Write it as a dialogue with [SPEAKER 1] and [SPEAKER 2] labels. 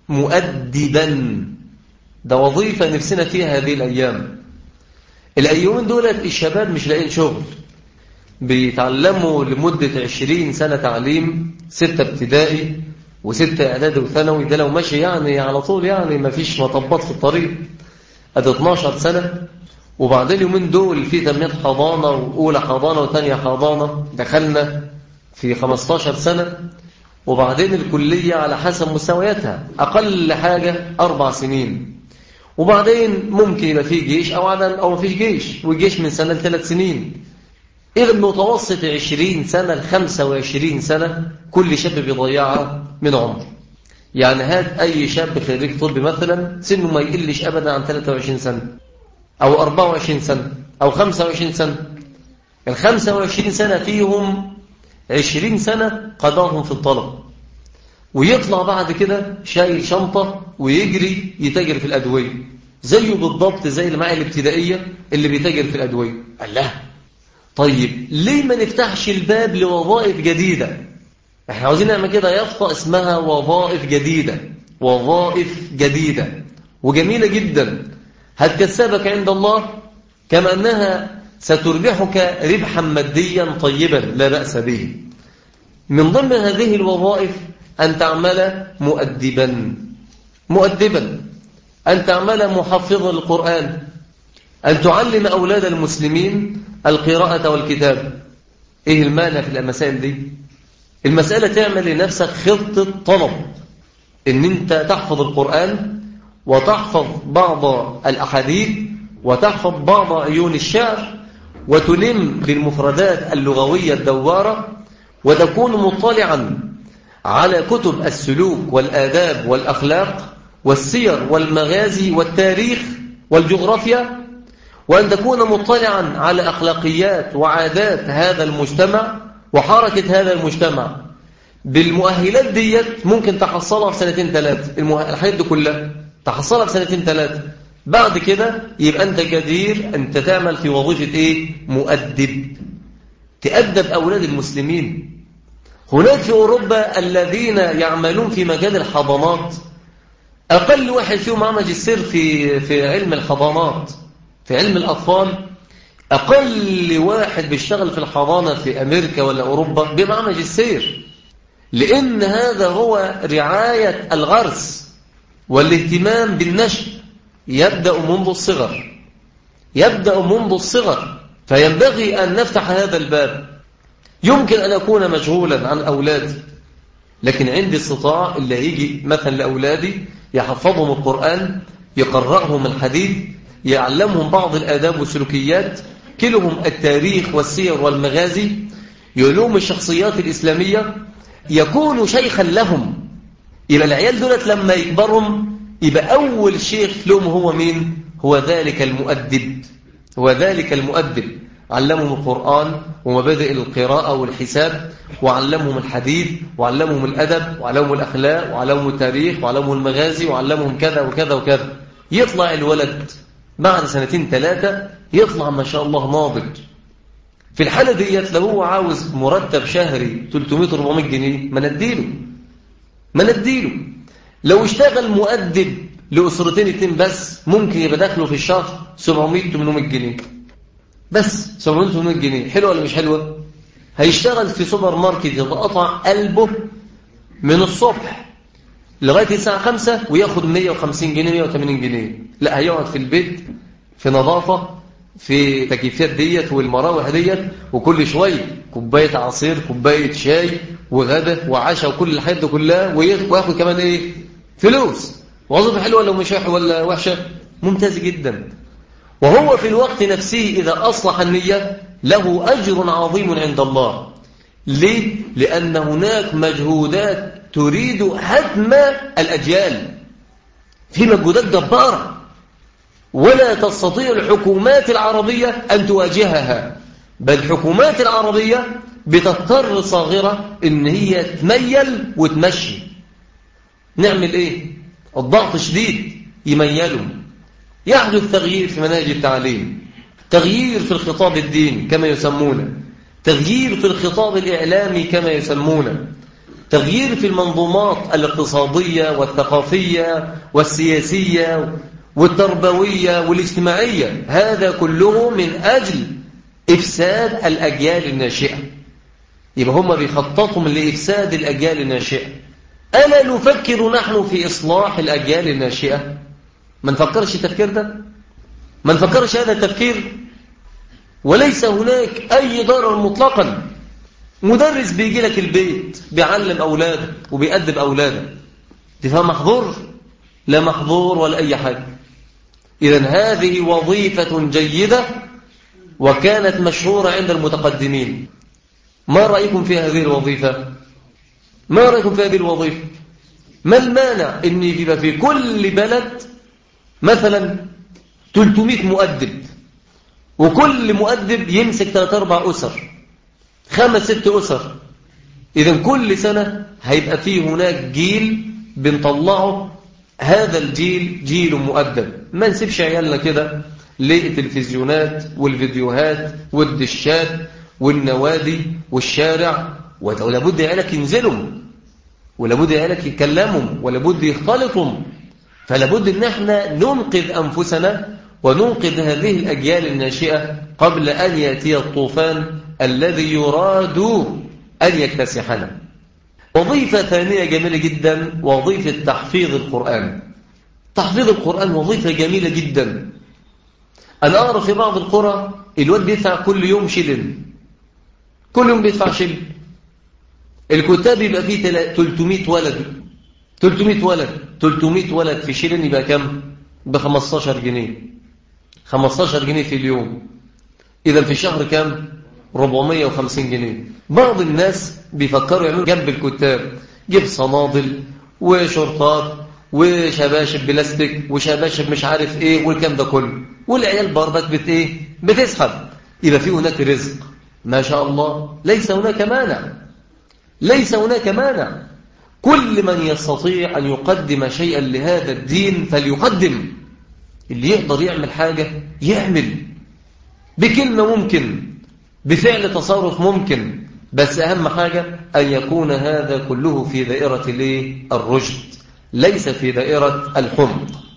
[SPEAKER 1] مؤدبا ده وظيفة نفسنا فيها هذه الأيام الأيومين دولت الشباب مش لاقين شغل بيتعلموا لمدة عشرين سنة تعليم ستة ابتدائي وستة إعدادي وثانوي ده لو ماشي يعني على طول يعني ما فيش مطبات في الطريق أدي 12 سنة وبعدين يومين دول في تنمية حضانة وأولى حضانة وثانية حضانة دخلنا في 15 سنة وبعدين الكلية على حسب مستوياتها أقل حاجة أربع سنين وبعدين ممكن يبقى فيه جيش أو عدم أو فيش جيش وجيش من سنة لثلاث سنين إذا المتوسط 20 سنة ل 25 سنة كل شاب بيضيعها من عمره يعني هات أي شاب خريج طب مثلا سنه ما يقلش أبدا عن 23 سنة أو 24 سنة أو 25 سنة ال 25 سنة فيهم 20 سنة قضاهم في الطلب ويطلع بعد كده شايل شنطة ويجري يتاجر في الأدوية زيه بالضبط زي اللي معي الابتدائية اللي بيتاجر في الأدوية قال له طيب ليه ما نفتحش الباب لوظائف جديدة احنا عاوزين نعمل كده يفطى اسمها وظائف جديدة وظائف جديدة وجميلة جدا هتكسبك عند الله كما أنها ستربحك ربحا ماديا طيبا لا بأس به من ضمن هذه الوظائف أن تعمل مؤدبا مؤدبا أن تعمل محفظا للقرآن أن تعلم أولاد المسلمين القراءة والكتاب إيه المانع في المسائل دي المسألة تعمل لنفسك خطة طلب إن أنت تحفظ القرآن وتحفظ بعض الأحاديث وتحفظ بعض عيون الشعر وتلم بالمفردات اللغوية الدوارة وتكون مطلعا على كتب السلوك والآداب والأخلاق والسير والمغازي والتاريخ والجغرافيا وأن تكون مطلعا على أخلاقيات وعادات هذا المجتمع وحركة هذا المجتمع بالمؤهلات ديت ممكن تحصلها في سنتين ثلاثة الحاجات دي كلها تحصلها في سنتين ثلاثة بعد كده يبقى أنت جدير أنت تعمل في وظيفة إيه؟ مؤدب تأدب أولاد المسلمين هناك في أوروبا الذين يعملون في مجال الحضانات أقل واحد فيهم عمل ماجستير في في علم الحضانات في علم الأطفال أقل واحد بيشتغل في الحضانة في أمريكا ولا أوروبا بيبقى ماجستير لأن هذا هو رعاية الغرس والاهتمام بالنشء يبدأ منذ الصغر يبدأ منذ الصغر فينبغي أن نفتح هذا الباب يمكن أن أكون مشغولا عن أولادي لكن عندي استطاع اللي هيجي مثلا لأولادي يحفظهم القرآن يقرأهم الحديث يعلمهم بعض الآداب والسلوكيات كلهم التاريخ والسير والمغازي يعلوم الشخصيات الإسلامية يكون شيخا لهم يبقى العيال دولت لما يكبرهم يبقى أول شيخ لهم هو مين هو ذلك المؤدب هو ذلك المؤدب علمهم القرآن ومبادئ القراءة والحساب وعلمهم الحديث وعلمهم الأدب وعلمهم الأخلاق وعلمهم التاريخ وعلمهم المغازي وعلمهم كذا وكذا وكذا يطلع الولد بعد سنتين ثلاثة يطلع ما شاء الله ناضج في الحالة ديت لو هو عاوز مرتب شهري 300-400 جنيه ما نديله ما نديله لو اشتغل مؤدب لأسرتين اتنين بس ممكن يبقى داخله في الشهر 700-800 جنيه بس 700 جنيه حلوة ولا مش حلوة هيشتغل في سوبر ماركت يتقطع قلبه من الصبح لغاية الساعة 5 وياخد 150 جنيه 180 جنيه لا هيقعد في البيت في نظافة في تكييفات ديت والمراوح ديت وكل شوية كوباية عصير كوباية شاي وغدا وعشاء وكل الحاجات دي كلها وياخد كمان ايه فلوس وظيفة حلوة ولا مش ولا وحشة ممتاز جدا وهو في الوقت نفسه إذا أصلح النية له أجر عظيم عند الله ليه؟ لأن هناك مجهودات تريد هدم الأجيال في مجهودات جبارة ولا تستطيع الحكومات العربية أن تواجهها بل الحكومات العربية بتضطر صاغرة إن هي تميل وتمشي نعمل إيه؟ الضغط شديد يميلهم يحدث تغيير في مناهج التعليم تغيير في الخطاب الديني كما يسمونه تغيير في الخطاب الإعلامي كما يسمونه تغيير في المنظومات الاقتصادية والثقافية والسياسية والتربوية والاجتماعية هذا كله من أجل إفساد الأجيال الناشئة يبقى هم بيخططوا لإفساد الأجيال الناشئة ألا نفكر نحن في إصلاح الأجيال الناشئة ما نفكرش التفكير ده ما نفكرش هذا التفكير وليس هناك أي ضرر مطلقا مدرس بيجي لك البيت بيعلم أولاده وبيأدب أولاده تفهم محظور لا محظور ولا أي حاجة إذا هذه وظيفة جيدة وكانت مشهورة عند المتقدمين ما رأيكم في هذه الوظيفة ما رأيكم في هذه الوظيفة ما المانع أن يبقى في كل بلد مثلا 300 مؤدب وكل مؤدب يمسك 3 4 أسر خمس ست أسر إذا كل سنة هيبقى فيه هناك جيل بنطلعه هذا الجيل جيل مؤدب ما نسيبش عيالنا كده للتلفزيونات والفيديوهات والدشات والنوادي والشارع ولابد عيالك ينزلوا ولابد عيالك يكلموا ولابد يختلطوا فلابد ان احنا ننقذ انفسنا وننقذ هذه الاجيال الناشئه قبل ان ياتي الطوفان الذي يراد ان يكتسحنا وظيفه ثانيه جميله جدا وظيفه تحفيظ القران تحفيظ القران وظيفه جميله جدا انا اعرف في بعض القرى الواد بيدفع كل يوم شلن كل يوم بيدفع شلن الكتاب يبقى فيه 300 ولد 300 ولد 300 ولد في شيلين يبقى كم ب 15 جنيه 15 جنيه في اليوم إذا في الشهر كم 450 جنيه بعض الناس بيفكروا يعملوا جنب الكتاب جيب صنادل وشرطات وشباشب بلاستيك وشباشب مش عارف ايه والكلام ده كله والعيال برضك بت ايه بتسحب يبقى في هناك رزق ما شاء الله ليس هناك مانع ليس هناك مانع كل من يستطيع أن يقدم شيئا لهذا الدين فليقدم اللي يقدر يعمل حاجة يعمل بكلمة ممكن بفعل تصرف ممكن بس أهم حاجة أن يكون هذا كله في دائرة الرشد ليس في دائرة الحمق